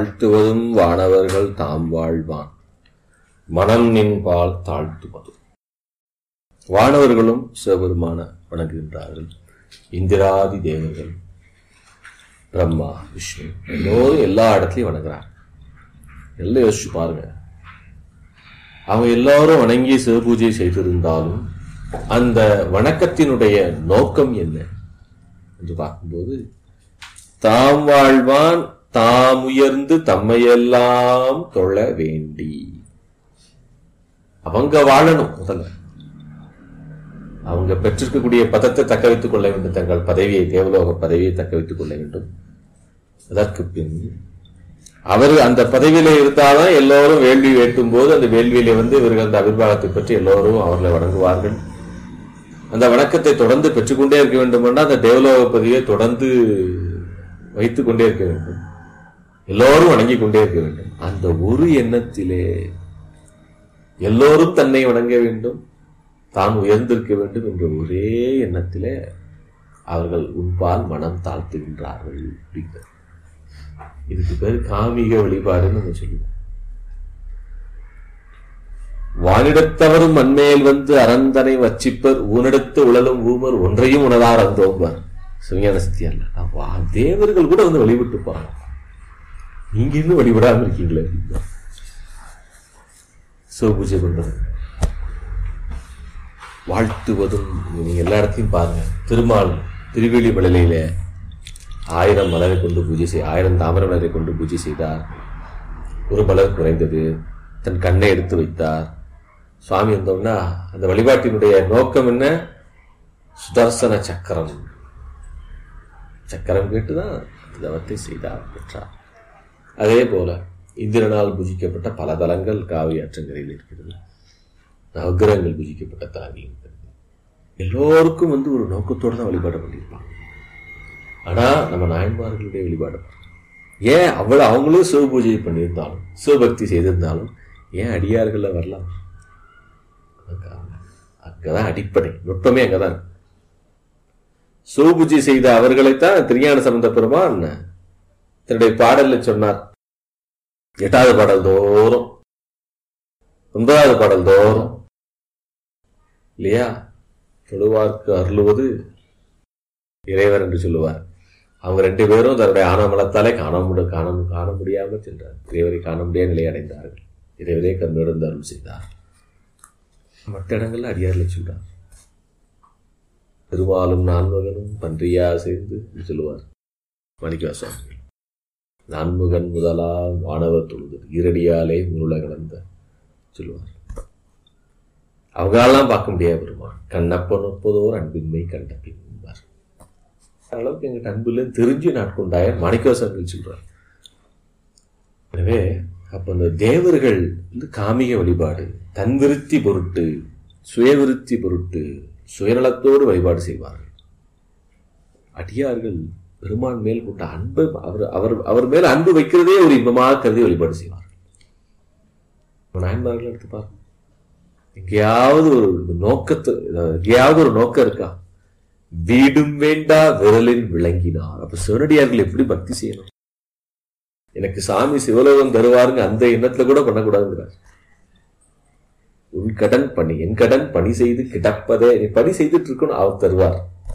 வாழ்த்துவதும் வானவர்கள் தாம் வாழ்வான் மனம் நின்பால் தாழ்த்துவதும் வானவர்களும் சிவபெருமான வணங்குகின்றார்கள் இந்திராதி தேவர்கள் பிரம்மா விஷ்ணு எல்லோரும் எல்லா இடத்துலையும் வணங்குறாங்க எல்லாம் யோசிச்சு பாருங்க அவங்க எல்லாரும் வணங்கி சிவபூஜை செய்திருந்தாலும் அந்த வணக்கத்தினுடைய நோக்கம் என்ன என்று பார்க்கும்போது தாம் வாழ்வான் தாம் உயர்ந்து தம்மையெல்லாம் தொழ வேண்டி அவங்க வாழணும் முதல்ல அவங்க பெற்றிருக்கக்கூடிய பதத்தை தக்க வைத்துக் கொள்ள வேண்டும் தங்கள் பதவியை தேவலோக பதவியை தக்க வைத்துக் கொள்ள வேண்டும் அதற்கு பின் அவர் அந்த பதவியில இருந்தாதான் எல்லோரும் வேள்வி வேட்டும் போது அந்த வேள்வியில வந்து இவர்கள் அந்த அபிர்வாகத்தை பற்றி எல்லோரும் அவர்களை வணங்குவார்கள் அந்த வணக்கத்தை தொடர்ந்து பெற்றுக்கொண்டே இருக்க வேண்டும் என்றால் அந்த தேவலோக பதவியை தொடர்ந்து வைத்துக் கொண்டே இருக்க வேண்டும் எல்லோரும் வணங்கிக் கொண்டே இருக்க வேண்டும் அந்த ஒரு எண்ணத்திலே எல்லோரும் தன்னை வணங்க வேண்டும் தான் உயர்ந்திருக்க வேண்டும் என்ற ஒரே எண்ணத்திலே அவர்கள் உன்பால் மனம் தாழ்த்துகின்றார்கள் அப்படிங்கிறது இதுக்கு பேர் காமிக வழிபாடுன்னு நம்ம சொல்லுவோம் வானிடத்தவரும் மண்மேல் வந்து அரந்தனை வச்சிப்பர் ஊனிடத்து உழலும் ஊமர் ஒன்றையும் உணரார் அந்தோம்பர் சிவஞான சத்தியல்ல வா தேவர்கள் கூட வந்து வழிபட்டு போறாங்க நீங்க இன்னும் வழிபடாம இருக்கீங்களே சிவபூஜை பண்றது வாழ்த்துவதும் நீங்க எல்லா இடத்தையும் பாருங்க திருமால் திருவேலி மலையில ஆயிரம் மலரை கொண்டு பூஜை செய் ஆயிரம் தாமரை மலரை கொண்டு பூஜை செய்தார் ஒரு மலர் குறைந்தது தன் கண்ணை எடுத்து வைத்தார் சுவாமி வந்தோம்னா அந்த வழிபாட்டினுடைய நோக்கம் என்ன சுதர்சன சக்கரம் சக்கரம் கேட்டுதான் தவத்தை செய்தார் பெற்றார் அதே போல இந்திரனால் பூஜிக்கப்பட்ட பல தலங்கள் காவிரி ஆற்றங்கரையில் இருக்கிறது நவகிரகங்கள் பூஜிக்கப்பட்ட தலங்கள் இருக்கிறது எல்லோருக்கும் வந்து ஒரு நோக்கத்தோடு தான் வழிபாடு பண்ணியிருப்பாங்க ஆனா நம்ம நாயன்மார்களுடைய வழிபாடு ஏன் அவ்வளவு அவங்களும் சிவ பூஜை பண்ணியிருந்தாலும் சிவபக்தி செய்திருந்தாலும் ஏன் அடியார்கள்ல வரலாம் அங்கதான் அடிப்படை நுட்பமே அங்கதான் சிவபூஜை செய்த அவர்களைத்தான் திருஞான சம்பந்த பெருமான் தன்னுடைய பாடல்ல சொன்னார் எட்டாவது பாடல் தோறும் ஒன்பதாவது பாடல் தோறும் இல்லையா தொழுவார்க்கு அருளுவது இறைவர் என்று சொல்லுவார் அவங்க ரெண்டு பேரும் தன்னுடைய ஆனமலத்தாலே காண முடி காண காண முடியாமல் சென்றார் இறைவரை காண முடியாத நிலை அடைந்தார்கள் இறைவரே கண்ணிருந்து அருள் செய்தார் மற்ற இடங்கள்ல அடியார்ல சொல்றார் பெருமாளும் நான்மகனும் பன்றியா சேர்ந்து சொல்லுவார் மணிக்கா சுவாமிகள் நான்முகன் முதலா வானவர் தொழுது ஈரடியாலே முருள கலந்த சொல்லுவார் அவங்களெல்லாம் பார்க்க முடியாது பெருமான் கண்ணப்பன் ஒப்பதோர் அன்பின்மை கண்ட பின்பார் அளவுக்கு எங்கிட்ட அன்புல தெரிஞ்சு நாட்கொண்டாய மாணிக்கவாசங்கள் சொல்றார் எனவே அப்ப அந்த தேவர்கள் வந்து காமிக வழிபாடு தன் விருத்தி பொருட்டு சுயவிருத்தி பொருட்டு சுயநலத்தோடு வழிபாடு செய்வார்கள் அடியார்கள் பெருமான் மேல் கொண்ட அன்பு அவர் அவர் அவர் மேல் அன்பு வைக்கிறதே ஒரு இன்பமாக கருதி வழிபாடு செய்வார்கள் நாயன்மார்கள் எடுத்து பாருங்க எங்கேயாவது ஒரு நோக்கத்து எங்கேயாவது ஒரு நோக்கம் இருக்கா வீடும் வேண்டா விரலில் விளங்கினார் அப்ப சிவனடியார்கள் எப்படி பக்தி செய்யணும் எனக்கு சாமி சிவலோகம் தருவாருங்க அந்த எண்ணத்துல கூட பண்ணக்கூடாதுங்கிறார் உன் கடன் பணி என் கடன் பணி செய்து கிடப்பதே நீ பணி செய்துட்டு இருக்கணும் அவர் தருவார்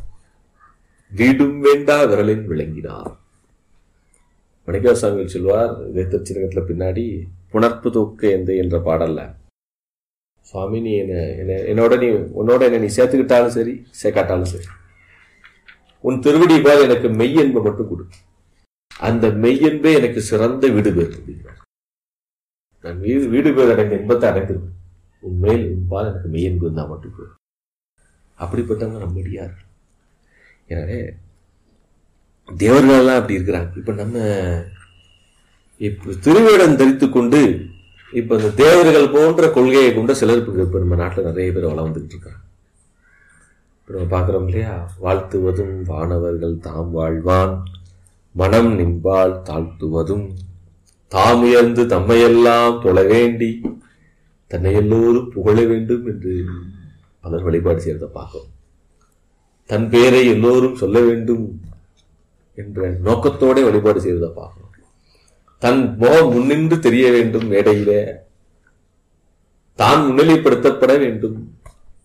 வீடும் வேண்டா விரலின் விளங்கினார் மணிக்கவாசாமிகள் சொல்வார் இதே திருச்சிரகத்துல பின்னாடி புணர்ப்பு தூக்க எந்த என்ற பாடல்ல சுவாமி நீ என்ன என்னோட நீ உன்னோட என்ன நீ சேர்த்துக்கிட்டாலும் சரி சேர்க்காட்டாலும் சரி உன் திருவடி போல் எனக்கு மெய்யன்பை மட்டும் கொடு அந்த மெய்யன்பே எனக்கு சிறந்த வீடு பேர் அப்படிங்கிறார் நான் வீடு வீடு பேர் அடைந்த இன்பத்தை அடைந்திருவேன் உண்மையில் உன்பால் எனக்கு மெய்யன்பு இருந்தால் மட்டும் போதும் அப்படிப்பட்டவங்க நம்மடியார் எனவே தேவர்களெல்லாம் அப்படி இருக்கிறாங்க இப்ப நம்ம இப்ப திருவேடம் தரித்து கொண்டு இப்ப இந்த தேவர்கள் போன்ற கொள்கையை கொண்ட சிலர் இப்ப நம்ம நாட்டில் நிறைய பேர் வளம் வந்துகிட்டு இருக்காங்க இப்ப நம்ம பார்க்குறோம் இல்லையா வாழ்த்துவதும் வானவர்கள் தாம் வாழ்வான் மனம் நின்பால் தாழ்த்துவதும் தாம் உயர்ந்து தம்மையெல்லாம் தொழ வேண்டி தன்னை எல்லோரும் புகழ வேண்டும் என்று பலர் வழிபாடு செய்யறதை பார்க்கிறோம் தன் பேரை எல்லோரும் சொல்ல வேண்டும் என்ற நோக்கத்தோட வழிபாடு செய்வதை பார்க்கிறோம் தன் முகம் முன்னின்று தெரிய வேண்டும் மேடையிலே தான் முன்னிலைப்படுத்தப்பட வேண்டும்